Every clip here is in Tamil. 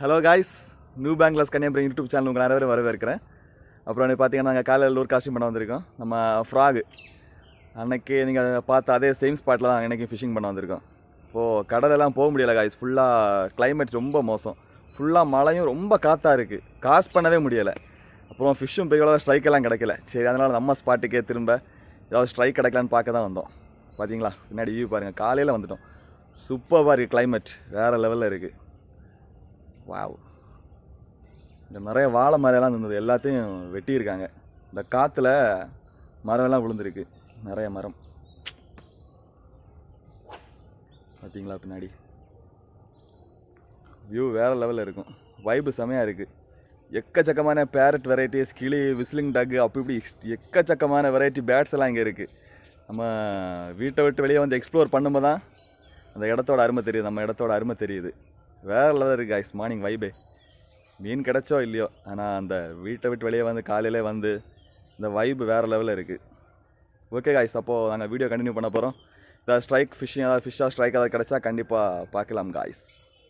ஹலோ காய்ஸ் நியூ பேங்க்லஸ் கன்னியாகுமரி யூடியூப் சேனல் உங்கள் நிறைய பேர் வரவேற்கிறேன் அப்புறம் வந்து பார்த்தீங்கன்னா நாங்கள் காலையில் ஒரு காஸ்டியூம் பண்ண வந்திருக்கோம் நம்ம ஃப்ராகு அன்னைக்கு நீங்கள் பார்த்த அதே சேம் ஸ்பாட்டில் தான் அன்னைக்கு ஃபிஷிங் பண்ண வந்திருக்கோம் இப்போது கடலெல்லாம் போக முடியல காய்ஸ் ஃபுல்லாக climate ரொம்ப மோசம் ஃபுல்லாக மழையும் ரொம்ப காற்றா இருக்குது காசு பண்ணவே முடியலை அப்புறம் ஃபிஷ்ஷும் பெரிய அளவு ஸ்ட்ரைக் எல்லாம் கிடைக்கல சரி அதனால் நம்ம ஸ்பாட்டுக்கே திரும்ப ஏதாவது ஸ்ட்ரைக் கிடைக்கலான்னு பார்க்க தான் வந்தோம் பார்த்தீங்களா பின்னாடி வியூ பாருங்கள் காலையில் வந்துட்டோம் சூப்பராக இருக்குது climate வேறு லெவலில் இருக்குது வாவ் இங்கே நிறைய வாழை மரம்லாம் இருந்தது எல்லாத்தையும் வெட்டியிருக்காங்க இந்த காற்றுல மரம்லாம் விழுந்திருக்கு நிறைய மரம் பார்த்தீங்களா பின்னாடி வியூ வேறு லெவலில் இருக்கும் வைப்பு செமையாக இருக்குது எக்கச்சக்கமான பேரட் வெரைட்டிஸ் கிளி விசிலிங் டக்கு அப்படி இப்படி எக்கச்சக்கமான வெரைட்டி பேட்ஸ் எல்லாம் இங்கே இருக்குது நம்ம வீட்டை விட்டு வெளியே வந்து எக்ஸ்ப்ளோர் பண்ணும்போது தான் அந்த இடத்தோட அருமை தெரியுது நம்ம இடத்தோட அருமை தெரியுது வேறு லெவல் இருக்குது ஐஸ் மார்னிங் வைபே மீன் கிடைச்சோ இல்லையோ ஆனால் அந்த வீட்டை விட்டு வெளியே வந்து காலையிலே வந்து இந்த வைப்பு வேறு லெவலில் இருக்குது ஓகே காய்ஸ் அப்போது நாங்கள் வீடியோ கண்டினியூ பண்ண போகிறோம் ஏதாவது ஸ்ட்ரைக் ஃபிஷ்ஷிங் ஏதாவது ஃபிஷ்ஷாக ஸ்ட்ரைக் ஏதாவது கிடைச்சா கண்டிப்பாக பார்க்கலாம் காய்ஸ்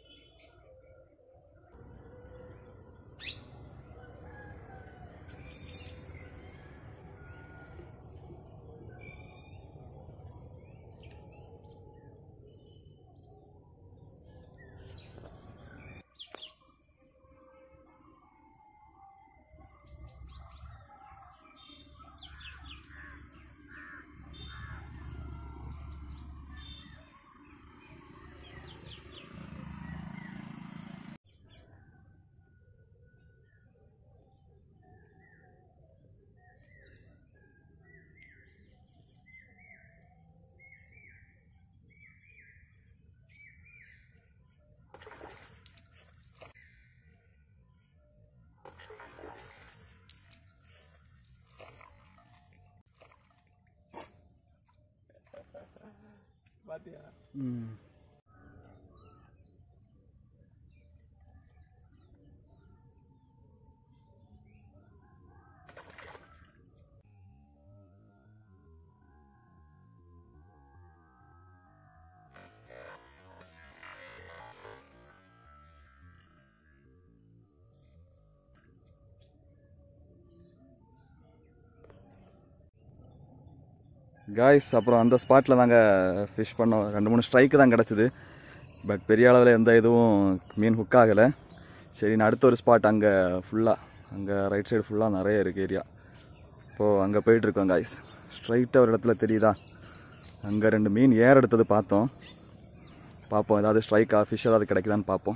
காய்ஸ் அப்புறம் அந்த ஸ்பாட்டில் நாங்கள் ஃபிஷ் பண்ணோம் ரெண்டு மூணு ஸ்ட்ரைக்கு தான் கிடச்சிது பட் பெரிய அளவில் எந்த இதுவும் மீன் ஹுக் ஆகலை சரி நான் அடுத்த ஒரு ஸ்பாட் அங்கே ஃபுல்லாக அங்கே ரைட் சைடு ஃபுல்லாக நிறைய இருக்குது ஏரியா இப்போது அங்கே போயிட்டுருக்கோம் காய்ஸ் ஸ்ட்ரைட்டாக ஒரு இடத்துல தெரியுதா அங்கே ரெண்டு மீன் ஏர் எடுத்தது பார்த்தோம் பார்ப்போம் ஏதாவது ஸ்ட்ரைக்கா ஃபிஷ் ஏதாவது கிடைக்குதான்னு பார்ப்போம்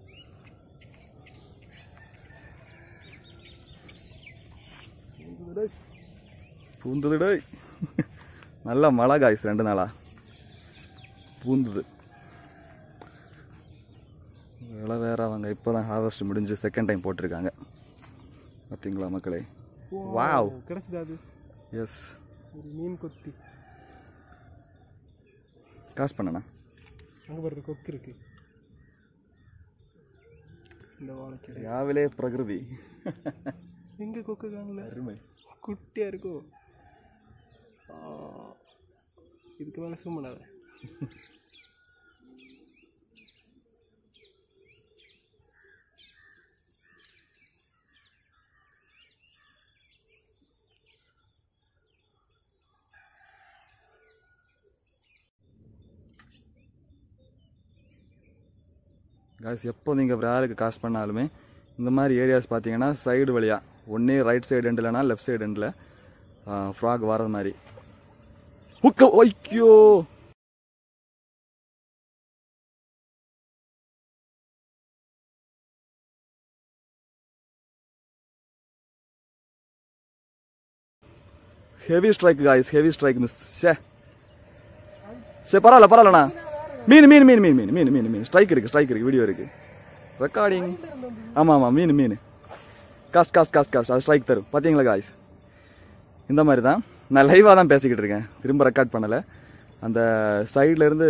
பூந்துது டேய் நல்ல மழை காய்ஸ் ரெண்டு நாளா பூந்துது விலை வேற அவங்க இப்போ தான் ஹார்வெஸ்ட் முடிஞ்சு செகண்ட் டைம் போட்டிருக்காங்க பார்த்தீங்களா மக்களே வாவ் கிடைச்சது அது எஸ் ஒரு மீன் கொத்தி காசு பண்ணண்ணா அங்கே பாருங்க கொக்கு இருக்கு இந்த வாழைக்கடை யாவிலே பிரகிருதி எங்க கொக்கு காணல அருமை குட்டியா இருக்கோ ஆ, இதுக்கு மேலே zoom பண்ணாத காய்ஸ் எப்போ நீங்கள் விராலுக்கு காசு பண்ணாலுமே இந்த மாதிரி ஏரியாஸ் பார்த்தீங்கன்னா சைடு வழியாக ஒன்றே ரைட் சைடு எண்ட் இல்லைனா லெஃப்ட் சைடு எண்டில் ஃப்ராக் வர்றது மாதிரி ஹுக்க ஒய்யோ heavy strike guys heavy strike miss சே சரி பரவாயில்ல பரவாயில்லண்ணா மீன் மீன் மீன் மீன் மீன் மீன் மீன் மீன் ஸ்ட்ரைக் இருக்கு ஸ்ட்ரைக் இருக்கு வீடியோ இருக்கு ரெக்கார்டிங் ஆமாம் ஆமாம் மீன் மீன் காஸ்ட் காஸ்ட் காஸ்ட் காஸ்ட் அது ஸ்ட்ரைக் தரும் பார்த்தீங்களா காய்ஸ் இந்த மாதிரி தான் நான் லைவாக தான் பேசிக்கிட்டு இருக்கேன் திரும்ப ரெக்கார்ட் பண்ணலை அந்த சைடில் இருந்து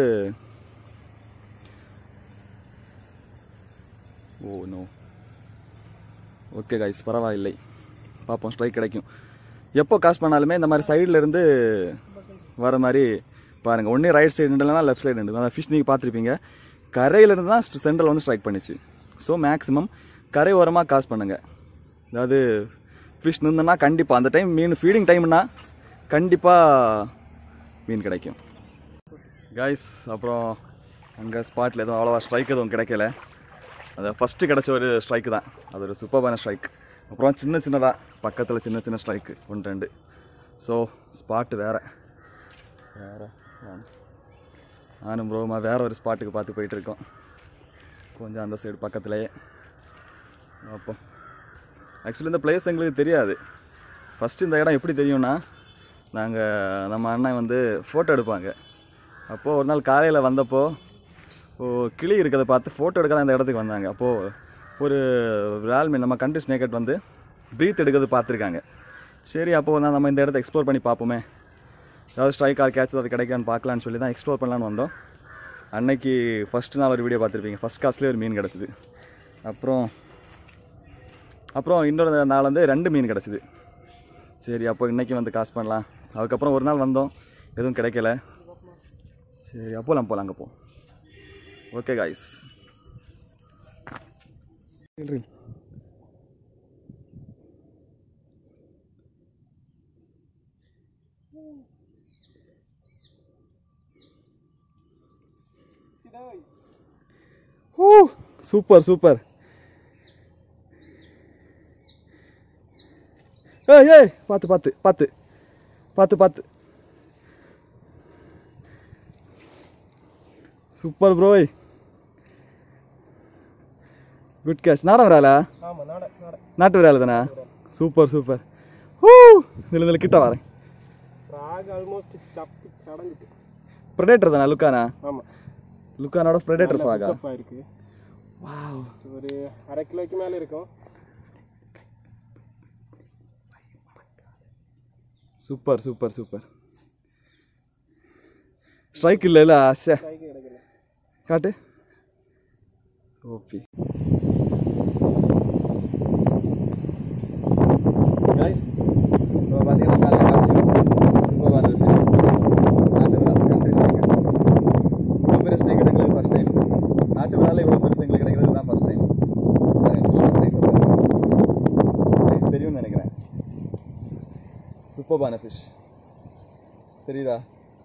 ஓ நோ ஓகே காய்ஸ் பரவாயில்லை பார்ப்போம் ஸ்ட்ரைக் கிடைக்கும் எப்போ காசு பண்ணாலுமே இந்த மாதிரி சைடில் இருந்து வர மாதிரி பாருங்கள் ஒன்றே ரைட் சைடு இல்லைனா லெஃப்ட் சைடு அந்த ஃபிஷ் நீங்கள் பார்த்துருப்பீங்க கரையிலேருந்து தான் சென்டரில் வந்து ஸ்ட்ரைக் பண்ணிச்சு ஸோ மேக்ஸிமம் கரை ஓரமாக காசு பண்ணுங்கள் அதாவது ஃபிஷ் நின்றுனா கண்டிப்பாக அந்த டைம் மீன் ஃபீடிங் டைம்னா கண்டிப்பாக மீன் கிடைக்கும் கைஸ் அப்புறம் அங்கே ஸ்பாட்டில் எதுவும் அவ்வளோவா ஸ்ட்ரைக் எதுவும் கிடைக்கல அது ஃபஸ்ட்டு கிடச்ச ஒரு ஸ்ட்ரைக்கு தான் அது ஒரு சூப்பர்பான ஸ்ட்ரைக் அப்புறம் சின்ன சின்னதாக பக்கத்தில் சின்ன சின்ன ஸ்ட்ரைக்கு ஒன்று ரெண்டு ஸோ ஸ்பாட்டு வேறு வேறு நானும் ப்ரோமா வேற ஒரு ஸ்பாட்டுக்கு பார்த்து போயிட்டுருக்கோம் கொஞ்சம் அந்த சைடு பக்கத்துலேயே அப்போ ஆக்சுவலி இந்த பிளேஸ் எங்களுக்கு தெரியாது ஃபஸ்ட்டு இந்த இடம் எப்படி தெரியும்னா நாங்கள் நம்ம அண்ணன் வந்து ஃபோட்டோ எடுப்பாங்க அப்போது ஒரு நாள் காலையில் வந்தப்போ ஓ கிளி இருக்கிறத பார்த்து ஃபோட்டோ எடுக்க தான் இந்த இடத்துக்கு வந்தாங்க அப்போது ஒரு ரால்மீன் நம்ம கண்ட்ரி ஸ்னேக்கட் வந்து ப்ரீத் எடுக்கிறது பார்த்துருக்காங்க சரி அப்போது நான் நம்ம இந்த இடத்த எக்ஸ்ப்ளோர் பண்ணி பார்ப்போமே ஏதாவது ஸ்ட்ரைக் ஆர் கேட்ச் அது கிடைக்கான்னு பார்க்கலான்னு சொல்லி தான் எக்ஸ்ப்ளோர் பண்ணலான்னு வந்தோம் அன்னைக்கு ஃபஸ்ட்டு நாள் ஒரு வீடியோ பார்த்துருப்பீங்க ஃபஸ்ட் காஸ்ட்லேயே ஒரு மீன் கிடச்சிது அப்புறம் அப்புறம் இன்னொரு நாள் வந்து ரெண்டு மீன் கிடச்சிது சரி அப்போ இன்றைக்கி வந்து காசு பண்ணலாம் அதுக்கப்புறம் ஒரு நாள் வந்தோம் எதுவும் கிடைக்கல சரி அப்போலாம் போகலாம் அங்கே போ ஓகே காய்ஸ் ஓ சூப்பர் சூப்பர் ஏய் ஏய் பார்த்து பார்த்து பார்த்து பார்த்து பார்த்து சூப்பர் ப்ரோய் குட் கேட்ச் நாடம் வராலா ஆமாம் நாட நாட நாட்டு விரால தானே சூப்பர் சூப்பர் ஊ இதில் இதில் கிட்ட வரேன் ராக் ஆல்மோஸ்ட் சப்பி சடஞ்சிட்டு ப்ரெடேட்டர் தானே லுக்கானா ஆமாம் லுக்கானோட ப்ரெடேட்டர் ஃபாகா தப்பா இருக்கு வாவ் So, ஒரு அரை கிலோக்கு மேலே இருக்கும் சூப்பர் சூப்பர் சூப்பர் ஸ்ட்ரைக் இல்லைல்ல ஆசை கைக்கு கிடைக்கல காட்டு ஓபி கைஸ் இப்போ பார்த்தீங்கன்னா மேலே காஸ்டியூம் சூப்பராக இருந்துச்சு நாட்டு விழா கண்ட்ரி ஸ்னேக் இவ்வளோ பெரிய ஸ்னேக் கிடைக்கிறது ஃபஸ்ட் டைம் நாட்டு விழாவில் இவ்வளோ பெருசு எங்களுக்கு கிடைக்கிறது தான் ஃபஸ்ட் டைம் தெரியும்னு நினைக்கிறேன் சூப்பர்பான ஃபிஷ் தெரியுதா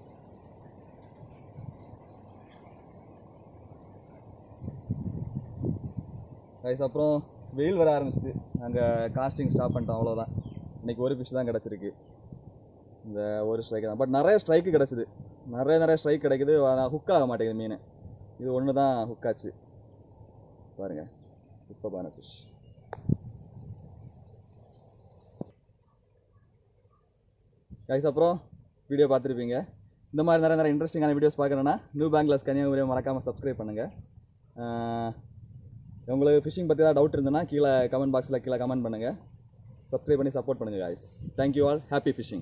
ரைஸ் அப்புறம் வெயில் வர ஆரம்பிச்சிது நாங்கள் காஸ்டிங் ஸ்டாப் பண்ணிட்டோம் அவ்வளோதான் இன்னைக்கு ஒரு ஃபிஷ் தான் கிடச்சிருக்கு இந்த ஒரு ஸ்ட்ரைக் தான் பட் நிறைய ஸ்ட்ரைக்கு கிடச்சிது நிறைய நிறைய ஸ்ட்ரைக் கிடைக்குது ஆனால் ஹுக் ஆக மாட்டேங்குது மீன் இது ஒன்று தான் ஹுக் ஆச்சு பாருங்க சூப்பர்பான ஃபிஷ் கைஸ் அப்புறம் வீடியோ பார்த்துருப்பீங்க இந்த மாதிரி நிறைய நிறைய இன்ட்ரெஸ்டிங்கான வீடியோஸ் பார்க்கணுன்னா நியூ பேங்க்லஸ் கன்னியாகுமரியை மறக்காமல் சப்ஸ்கிரைப் பண்ணுங்கள் உங்களுக்கு ஃபிஷிங் பற்றி ஏதாவது டவுட் இருந்ததுன்னா கீழே கமெண்ட் பாக்ஸில் கீழே கமெண்ட் பண்ணுங்கள் சப்ஸ்கிரைப் பண்ணி சப்போர்ட் பண்ணுங்கள் guys thank you all happy fishing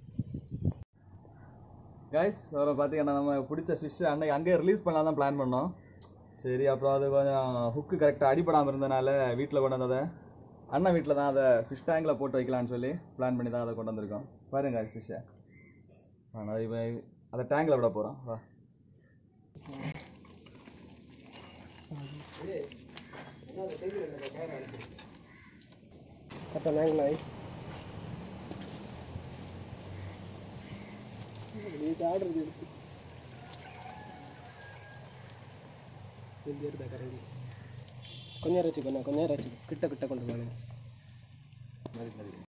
guys அப்புறம் பார்த்தீங்கன்னா நம்ம பிடிச்ச ஃபிஷ் அன்னைக்கு அங்கேயே ரிலீஸ் பண்ணலாம் தான் பிளான் பண்ணோம் சரி அப்புறம் அது கொஞ்சம் ஹுக்கு கரெக்டாக அடிபடாமல் இருந்தனால வீட்டில் கொண்டு வந்ததை அண்ணன் வீட்டில் தான் அதை ஃபிஷ் டேங்கில் போட்டு வைக்கலாம்னு சொல்லி பிளான் பண்ணி தான் அதை கொண்டு வந்திருக்கோம் பாருங்க ஃபிஷ்ஷை ஆனால் இப்போ அதை டேங்கில் விட போகிறோம் வா கரெக்டாக நாங்கள் நாய் ஆடுறது எடுத்து எந்த கரண்டி கொஞ்சம் நேரம் வச்சுக்கோ கொஞ்சம் நேரம் வச்சுக்கோ கிட்ட கிட்ட கொண்டு போனேன்